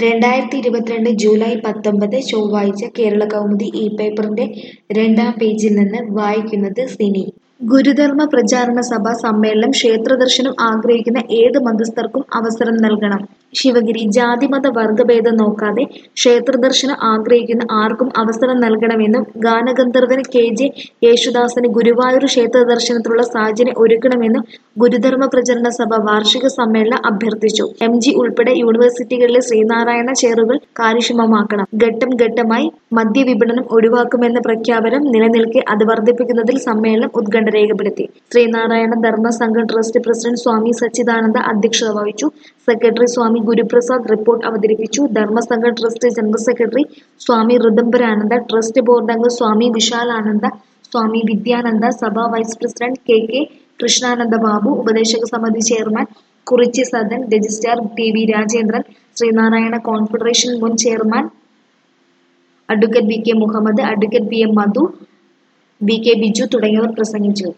രണ്ടായിരത്തി ഇരുപത്തിരണ്ട് ജൂലൈ പത്തൊമ്പത് ചൊവ്വാഴ്ച കേരള കൗമുദി ഈ പേപ്പറിന്റെ രണ്ടാം പേജിൽ നിന്ന് വായിക്കുന്നത് സിനി ഗുരുധർമ്മ പ്രചാരണ സഭ സമ്മേളനം ക്ഷേത്രദർശനം ആഗ്രഹിക്കുന്ന ഏത് മതസ്ഥർക്കും അവസരം നൽകണം ശിവഗിരി ജാതിമത വർഗഭേദം നോക്കാതെ ക്ഷേത്രദർശനം ആഗ്രഹിക്കുന്ന ആർക്കും അവസരം നൽകണമെന്നും ഗാനഗന്ധർവൻ കെ ജെ യേശുദാസന് ഗുരുവായൂർ ക്ഷേത്ര ദർശനത്തിനുള്ള സാഹചര്യം ഒരുക്കണമെന്നും ഗുരുധർമ്മ പ്രചരണ സഭ വാർഷിക സമ്മേളനം അഭ്യർത്ഥിച്ചു എം ജി ഉൾപ്പെടെ യൂണിവേഴ്സിറ്റികളിലെ ശ്രീനാരായണ ചെയറുകൾ കാര്യക്ഷമമാക്കണം ഘട്ടം ഘട്ടമായി മദ്യവിപണനം ഒഴിവാക്കുമെന്ന പ്രഖ്യാപനം നിലനിൽക്കെ അത് വർദ്ധിപ്പിക്കുന്നതിൽ സമ്മേളനം ഉത്കണ്ഠ രേഖപ്പെടുത്തി ശ്രീനാരായണ ധർമ്മ സംഘം ട്രസ്റ്റ് പ്രസിഡന്റ് സ്വാമി സച്ചിദാനന്ദ അധ്യക്ഷത വഹിച്ചു സെക്രട്ടറി സ്വാമി ഗുരുപ്രസാദ് റിപ്പോർട്ട് അവതരിപ്പിച്ചു Dharmasangham trust general secretary Swami Ritambharananda trust board അംഗം സ്വാമി വിശാലാനന്ദ സ്വാമി വിദ്യാനന്ദ സഭാ vice president K K Krishnananda Babu ഉപദേശക സമിതി chairman Kurichi Sadan registrar T V Rajendran Sreenarayana confederation മുൻ chairman advocate V K Muhammad advocate P M Madhu V K Biju തുടങ്ങിയവർ പ്രസംഗിച്ചു